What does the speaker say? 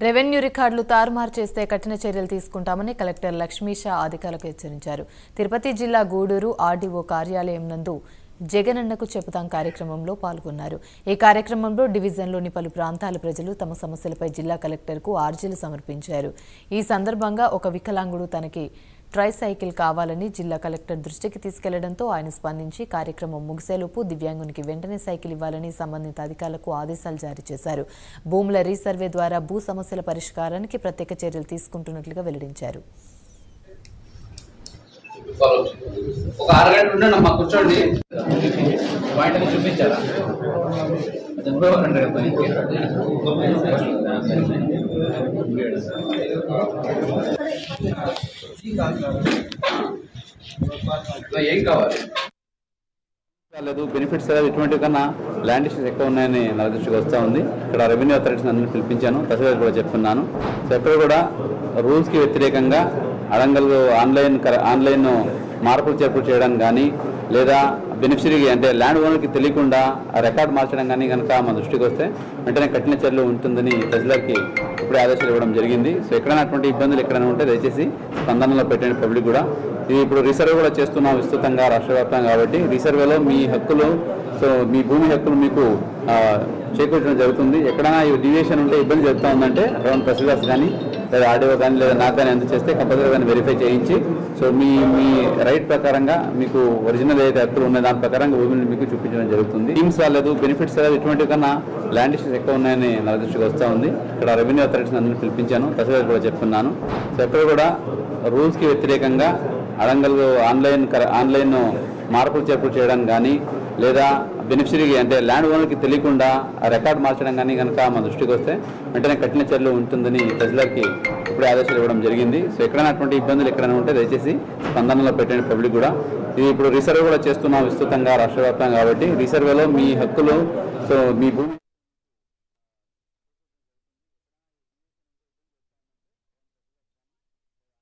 revenue రికార్డులు తారుమారు చేస్తే కఠిన చర్యలు తీసుకుంటామని కలెక్టర్ లక్ష్మీషా అధికారులకు హెచ్చరించారు తిరుపతి జిల్లా గూడూరు ఆర్డీఓ కార్యాలయం నందు జగనన్నకు చెబుతాం కార్యక్రమంలో పాల్గొన్నారు ఈ కార్యక్రమంలో డివిజన్లోని పలు ప్రాంతాల ప్రజలు తమ సమస్యలపై జిల్లా కలెక్టర్కు ఆర్జీలు సమర్పించారు ఈ సందర్భంగా ఒక వికలాంగుడు తనకి ట్రై సైకిల్ కావాలని జిల్లా కలెక్టర్ దృష్టికి తీసుకెళ్లడంతో ఆయన స్పందించి కార్యక్రమం ముగిసేలోపు దివ్యాంగునికి వెంటనే సైకిల్ ఇవ్వాలని సంబంధిత అధికారులకు ఆదేశాలు జారీ చేశారు భూముల రీసర్వే ద్వారా భూ సమస్యల పరిష్కారానికి ప్రత్యేక చర్యలు తీసుకుంటున్నట్లుగా వెల్లడించారు ఫాలో ఒక అరగంట ఉండండి అమ్మా కూర్చోండి వాటిని చూపించారా ఏం కావాలి లేదు బెనిఫిట్స్ లేదు ఇటువంటి కన్నా ల్యాండ్ ఇష్యూస్ ఎక్కువ ఉన్నాయని నా దృష్టికి వస్తూ ఉంది ఇక్కడ రెవెన్యూ అథారిటీస్ అందరినీ పిలిపించాను తహసీల్దార్ కూడా చెప్తున్నాను సో ఎక్కడ కూడా రూల్స్కి వ్యతిరేకంగా అడంగల్ ఆన్లైన్ కర- ఆన్లైన్ మార్పులు చేర్పులు చేయడం కానీ లేదా బెనిఫిషరీకి అంటే ల్యాండ్ ఓనర్కి తెలియకుండా ఆ రికార్డ్ మార్చడం కానీ కనుక మా దృష్టికి వస్తే వెంటనే కఠిన చర్యలు ఉంటుందని తహసీల్దార్కి ఇప్పుడే ఆదేశాలు ఇవ్వడం జరిగింది సో ఎక్కడైనా అటువంటి ఇబ్బందులు ఎక్కడైనా ఉంటే దయచేసి స్పందనలో పెట్టండి పబ్లిక్ కూడా ఇది ఇప్పుడు రీసర్వే కూడా చేస్తున్నాం విస్తృతంగా రాష్ట్ర వ్యాప్తంగా కాబట్టి రీసర్వేలో మీ హక్కులు సో మీ భూమి హక్కులు మీకు ఆ, చేకూర్చడం జరుగుతుంది ఎక్కడైనా ఈ డివియేషన్ ఉంటే ఇబ్బంది జరుగుతూ ఉందంటే అరౌండ్ తహసీల్దార్స్ కానీ లేదా ఆర్డీఓ కానీ లేదా నాకు కానీ అందజేస్తే కంపల్సరీ దాన్ని వెరిఫై చేయించి సో మీ మీ రైట్ ప్రకారంగా మీకు ఒరిజినల్ ఏదైతే హక్కులు ఉన్నాయి దాని ప్రకారంగా భూమిని మీకు చూపించడం జరుగుతుంది స్కీమ్స్ రాలేదు బెనిఫిట్స్ రాలేదు ఇటువంటి కన్నా ల్యాండ్ ఇష్యూస్ ఎక్కువ ఉన్నాయని నా దృష్టికి వస్తూ ఉంది ఇక్కడ రెవెన్యూ అథారిటీస్ అందరినీ పిలిపించాను తహసీల్దార్ కూడా చెప్తున్నాను సో ఎక్కడ కూడా రూల్స్కి వ్యతిరేకంగా అడంగల్ ఆన్లైన్ కర- ఆన్లైన్ మార్పులు చేర్పులు చేయడం కానీ లేదా బెనిఫిషరీకి అంటే ల్యాండ్ ఓనర్కి తెలియకుండా ఆ రికార్డ్ మార్చడం కానీ కనుక మా దృష్టికి వస్తే వెంటనే కఠిన చర్యలు ఉంటుందని తహసీల్దార్కి ఇప్పుడే ఆదేశాలు ఇవ్వడం జరిగింది సో ఎక్కడైనా అటువంటి ఇబ్బందులు ఎక్కడైనా ఉంటే దయచేసి స్పందనలో పెట్టండి పబ్లిక్ కూడా ఇది ఇప్పుడు రీసర్వే కూడా చేస్తున్నాం విస్తృతంగా రాష్ట్ర వ్యాప్తంగా కాబట్టి రీసర్వేలో మీ హక్కులు సో మీ భూమి